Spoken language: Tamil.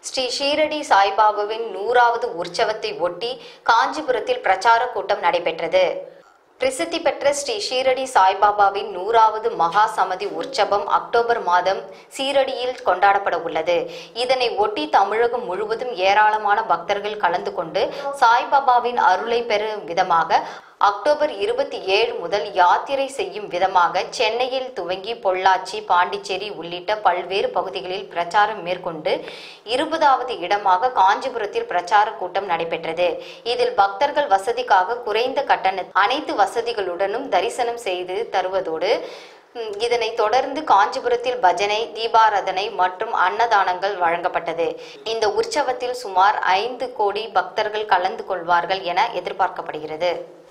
ஸ்ரீ ஷீரடி சாய்பாபாவின் நூறாவது உற்சவத்தை ஒட்டி காஞ்சிபுரத்தில் பிரச்சார கூட்டம் நடைபெற்றது பிரசித்தி பெற்ற ஸ்ரீ ஷீரடி சாய்பாபாவின் நூறாவது மகா சமதி உற்சவம் அக்டோபர் மாதம் சீரடியில் கொண்டாடப்பட உள்ளது இதனை ஒட்டி தமிழகம் முழுவதும் ஏராளமான பக்தர்கள் கலந்து கொண்டு சாய்பாபாவின் அருளை பெறும் விதமாக அக்டோபர் இருபத்தி ஏழு முதல் யாத்திரை செய்யும் விதமாக சென்னையில் துவங்கி பொள்ளாச்சி பாண்டிச்சேரி உள்ளிட்ட பல்வேறு பகுதிகளில் பிரச்சாரம் மேற்கொண்டு இருபதாவது இடமாக காஞ்சிபுரத்தில் பிரச்சார கூட்டம் நடைபெற்றது இதில் பக்தர்கள் வசதிக்காக குறைந்த கட்டண அனைத்து வசதிகளுடனும் தரிசனம் செய்து தருவதோடு ம், இதனைத் தொடர்ந்து காஞ்சிபுரத்தில் பஜனை தீபாராதனை மற்றும் அன்னதானங்கள் வழங்கப்பட்டது இந்த உற்சவத்தில் சுமார் ஐந்து கோடி பக்தர்கள் கலந்து கொள்வார்கள் என எதிர்பார்க்கப்படுகிறது